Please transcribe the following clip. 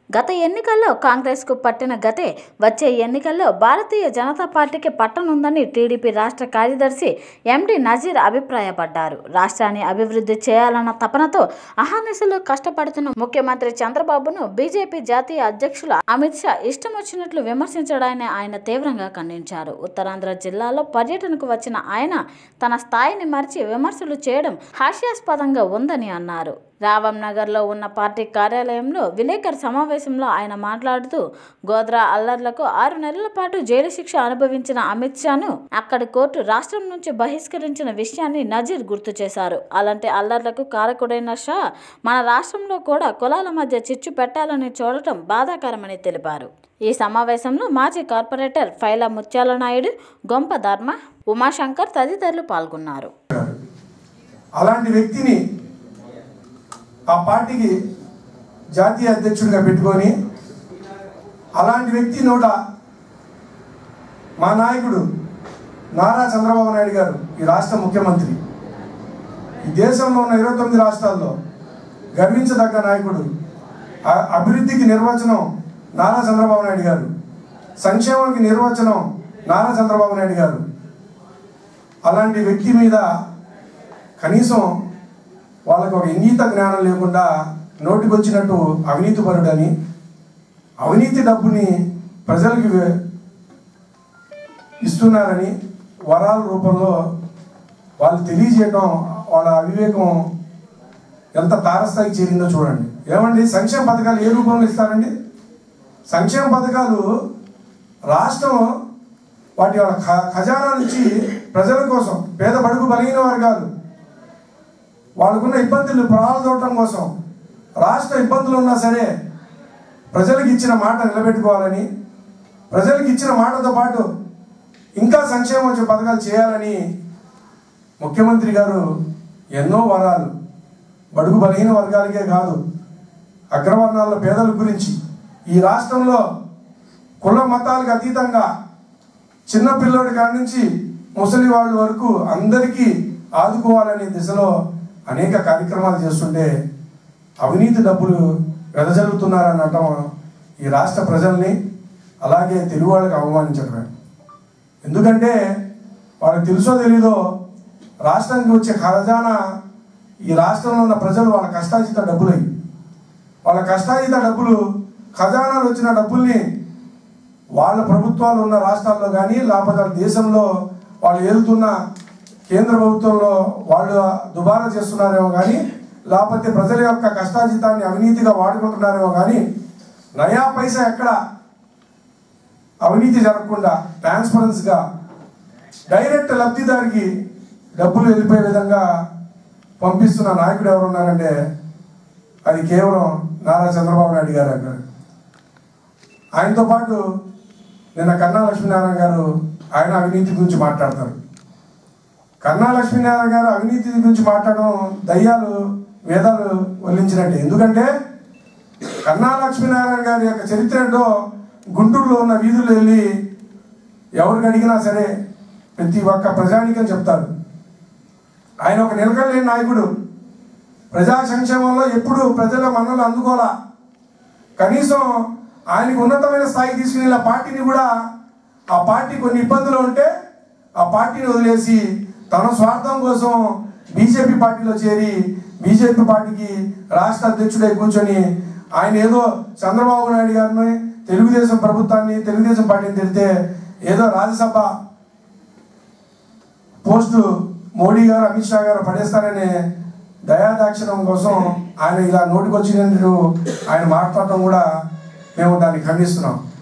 గత ఎన్నికల్లో కాంగ్రెస్కు పట్టిన గతే వచ్చే ఎన్నికల్లో భారతీయ జనతా పార్టీకి పట్టనుందని టీడీపీ రాష్ట్ర కార్యదర్శి ఎండి నజీర్ అభిప్రాయపడ్డారు రాష్ట్రాన్ని అభివృద్ధి చేయాలన్న తపనతో అహర్నిశలు కష్టపడుతున్న ముఖ్యమంత్రి చంద్రబాబును బీజేపీ జాతీయ అధ్యక్షులు అమిత్ షా ఇష్టం వచ్చినట్లు విమర్శించడాన్ని ఆయన తీవ్రంగా ఖండించారు ఉత్తరాంధ్ర జిల్లాలో పర్యటనకు వచ్చిన ఆయన తన స్థాయిని మరిచి విమర్శలు చేయడం హాస్యాస్పదంగా ఉందని అన్నారు రావం నగర్లో ఉన్న పార్టీ కార్యాలయంలో విలేకరు సమావేశంలో ఆయన మాట్లాడుతూ గోద్రా అల్లర్లకు ఆరు నెలల పాటు జైలు శిక్ష అనుభవించిన అమిత్ షాను అక్కడి కోర్టు రాష్ట్రం నుంచి బహిష్కరించిన విషయాన్ని నజీర్ గుర్తు చేశారు అలాంటి అల్లర్లకు కారకుడైన షా మన రాష్ట్రంలో కూడా కులాల మధ్య చిచ్చు పెట్టాలని చూడటం బాధాకరమని తెలిపారు ఈ సమావేశంలో మాజీ కార్పొరేటర్ ఫైల ముత్యాల నాయుడు గొంప ధర్మ ఉమాశంకర్ తదితరులు పాల్గొన్నారు అలాంటి వ్యక్తిని ఆ పార్టీకి జాతీయ అధ్యక్షుడిగా పెట్టుకొని అలాంటి వ్యక్తి నోట మా నాయకుడు నారా చంద్రబాబు నాయుడు గారు ఈ రాష్ట్ర ముఖ్యమంత్రి ఈ దేశంలో ఉన్న ఇరవై తొమ్మిది రాష్ట్రాల్లో గర్వించదగ్గ నాయకుడు ఆ- అభివృద్ధికి నిర్వచనం నారా చంద్రబాబు నాయుడు గారు సంక్షేమానికి నిర్వచనం నారా చంద్రబాబు నాయుడు గారు అలాంటి వ్యక్తి మీద కనీసం వాళ్ళకు ఒక ఇంగీత జ్ఞానం లేకుండా నోటికొచ్చినట్టు అవినీతి పరుడని అవినీతి డబ్బుని ప్రజలకి వే- ఇస్తున్నారని వరాల రూపంలో వాళ్ళు తెలియజేయటం వాళ్ళ అవివేకం ఎంత తారస్థాయికి చేరిందో చూడండి ఏమండి సంక్షేమ పథకాలు ఏ రూపంలో ఇస్తారండి సంక్షేమ పథకాలు రాష్ట్రం వాటి వాళ్ళ ఖ- ఖజానా నుంచి ప్రజల కోసం పేద బడుగు బలహీన వర్గాలు వాళ్ళకున్న ఇబ్బందులు ప్రారంభం కోసం రాష్ట్ర ఇబ్బందులు ఉన్నా సరే ప్రజలకు ఇచ్చిన మాట నిలబెట్టుకోవాలని ప్రజలకు ఇచ్చిన మాటతో పాటు ఇంకా సంక్షేమ వచ్చే పథకాలు చేయాలని ముఖ్యమంత్రి గారు ఎన్నో వరాలు బడుగు బలహీన వర్గాలకే కాదు అగ్రవర్ణాల పేదల గురించి ఈ రాష్ట్రంలో కుల మతాలకు అతీతంగా చిన్న పిల్లోడి కాడి నుంచి ముసలి వాళ్ళ వరకు అందరికీ ఆదుకోవాలనే దిశలో అనేక కార్యక్రమాలు చేస్తుంటే అవినీతి డబ్బులు వెదజల్లుతున్నారనటం ఈ రాష్ట్ర ప్రజల్ని అలాగే తెలుగు వాళ్ళకి అవమానించడమే ఎందుకంటే వాళ్ళకి తెలుసో తెలీదో రాష్ట్రానికి వచ్చే ఖజానా ఈ రాష్ట్రంలో ఉన్న ప్రజలు వాళ్ళ కష్టాజిత డబ్బులయ్యి వాళ్ళ కష్టాజిత డబ్బులు ఖజానాలు వచ్చిన డబ్బుల్ని వాళ్ళ ప్రభుత్వాలు ఉన్న రాష్ట్రాల్లో కానీ లేకపోతే వాళ్ళ దేశంలో వాళ్ళు ఏలుతున్న కేంద్ర ప్రభుత్వంలో వాళ్ళు దుబారా చేస్తున్నారేమో కానీ లేకపోతే ప్రజల యొక్క కష్టాజితాన్ని అవినీతిగా వాడుకుంటున్నారేమో కానీ నయా పైసా ఎక్కడ అవినీతి జరగకుండా ట్రాన్స్పరెన్స్గా డైరెక్ట్ లబ్ధిదారికి డబ్బులు వెళ్ళిపోయే విధంగా పంపిస్తున్న నాయకుడు ఎవరున్నారంటే అది కేవలం నారా చంద్రబాబు నాయుడు గారు అక్కడ ఆయనతో పాటు నిన్న కన్నా లక్ష్మీనారాయణ గారు ఆయన అవినీతి గురించి మాట్లాడతారు కన్నా లక్ష్మీనారాయణ గారు అవినీతి గురించి మాట్లాడడం దయ్యాలు వేదాలు వల్లించినట్టే ఎందుకంటే కన్నా లక్ష్మీనారాయణ గారి యొక్క చరిత్ర ఏంటో గుంటూరులో ఉన్న వీధుల్లో వెళ్ళి ఎవరికి అడిగినా సరే ప్రతి ఒక్క ప్రజానికం చెప్తారు ఆయన ఒక నిలకడలేని నాయకుడు ప్రజా సంక్షేమంలో ఎప్పుడు ప్రజల మన్నలు అందుకోలా కనీసం ఆయనకు ఉన్నతమైన స్థాయికి తీసుకుని పార్టీని కూడా ఆ పార్టీ కొన్ని ఇబ్బందులు ఉంటే ఆ పార్టీని వదిలేసి తన స్వార్థం కోసం బీజేపీ పార్టీలో చేరి బీజేపీ పార్టీకి రాష్ట్ర అధ్యక్షుడై కూర్చొని ఆయన ఏదో చంద్రబాబు నాయుడు గారిని తెలుగుదేశం ప్రభుత్వాన్ని తెలుగుదేశం పార్టీని తిడితే ఏదో రాజ్యసభ పోస్టు మోడీ గారు అమిత్ షా గారు పడేస్తారనే దయాదాక్షిణం కోసం ఆయన ఇలా నోటికొచ్చినట్టు ఆయన మాట్లాడటం కూడా మేము దాన్ని ఖండిస్తున్నాం